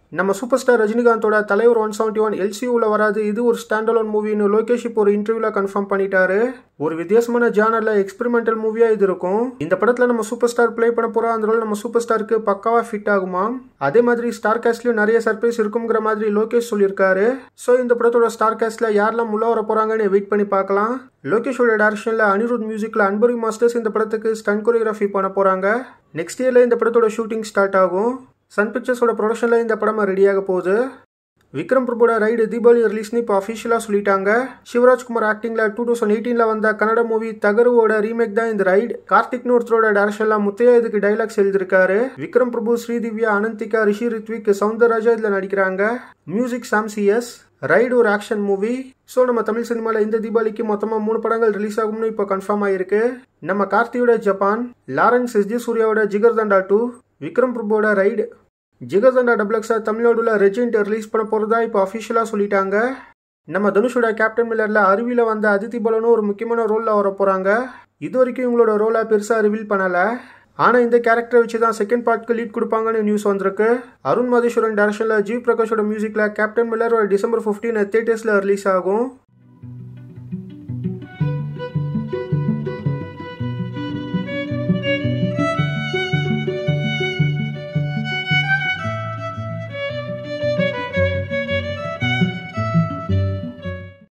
நம்ம super star ரஜினிகாந்தோட தலைவர் one seventy one எல்சியூவில் வராது இது ஒரு ஸ்டாண்டலோன் மூவின்னு லோகேஷ் இப்போ ஒரு இன்டர்வியூவில் கன்ஃபார்ம் பண்ணிட்டாரு ஒரு வித்தியாசமான ஜானரில் எக்ஸ்பெரிமெண்டல் மூவியாக இது இருக்கும் இந்த படத்தில் நம்ம சூப்பர் ஸ்டார் ப்ளே பண்ண போகிறோம் அந்த ரோல் நம்ம சூப்பர் ஸ்டாருக்கு பக்காவாக ஃபிட் ஆகுமா அதே மாதிரி ஸ்டார் காஸ்ட்லையும் நிறைய சர்ப்ரைஸ் இருக்குங்கிற மாதிரி லோகேஷ் சொல்லியிருக்காரு ஸோ இந்த படத்தோட ஸ்டார் காஸ்ட்ல யாரெல்லாம் உள்ள வர போகிறாங்கன்னு வெயிட் பண்ணி பார்க்கலாம் லோகேஷோட டேரக்ஷனில் அனிருத் மியூசிக்கில் அன்பரி மாஸ்டர்ஸ் இந்த படத்துக்கு ஸ்டன் கொரியோகிராஃபி பண்ண போகிறாங்க நெக்ஸ்ட் இயரில் இந்த படத்தோட ஷூட்டிங் ஸ்டார்ட் ஆகும் சன் பிக்சர்ஸோட ப்ரொடக்ஷனில் இந்த படம் ரெடியாக போகுது விக்ரம் பிரபுட ரைடு தீபாவளி ரிலீஸ்னு இப்போ அஃபிஷியலாக சொல்லிட்டாங்க சிவராஜ்குமார் ஆக்டிங்கில் டூ தௌசண்ட் எயிட்டீனில் வந்த கன்னட மூவி தகருவோட ரீமேக் தான் இந்த ரைடு கார்த்திக்னு ஒருத்தரோட டேரக்ஷனில் முத்தையா இதுக்கு டைலாக்ஸ் எழுதியிருக்காரு விக்ரம் பிரபு ஸ்ரீதிவ்யா அனந்திகா ரிஷி ரித்விக் சவுந்தரராஜா இதில் நடிக்கிறாங்க மியூசிக் சாம் சிஎஸ் ரைடு ஒரு ஆக்ஷன் மூவி ஸோ நம்ம தமிழ் சினிமாவில் இந்த தீபாவளிக்கு மொத்தமாக மூணு படங்கள் ரிலீஸ் ஆகும்னு இப்போ கன்ஃபார்ம் ஆயிருக்கு நம்ம கார்த்தியோட ஜப்பான் லாரன்ஸ் எஸ் ஜி சூர்யாவோட ஜிகர் தண்டா டூ விக்ரம் பிரபுவோட ரைடு ஜிகர்தண்டா டபுள்எக்ஸை தமிழ்நாடுல ரெஜெண்ட் ரிலீஸ் பண்ண போகிறதா இப்போ அஃபிஷியலாக சொல்லிட்டாங்க நம்ம தனுஷோட கேப்டன் மில்லரில் அருவியில் வந்த அதித்தி பலனும் ஒரு முக்கியமான ரோலில் வர போகிறாங்க இது வரைக்கும் இவங்களோட ரோலை பெருசாக ரிவீல் பண்ணலை ஆனால் இந்த கேரக்டரை வச்சு தான் செகண்ட் பார்ட்க்கு லீட் கொடுப்பாங்கன்னு நியூஸ் வந்திருக்கு அருண் மாதேஸ்வரன் டேரக்ஷனில் ஜி பிரகாஷோட மியூசிக்கில் கேப்டன் மில்லர் ஒரு டிசம்பர் ஃபிஃப்டீன் தேட்டர்ஸில் ரிலீஸ் ஆகும்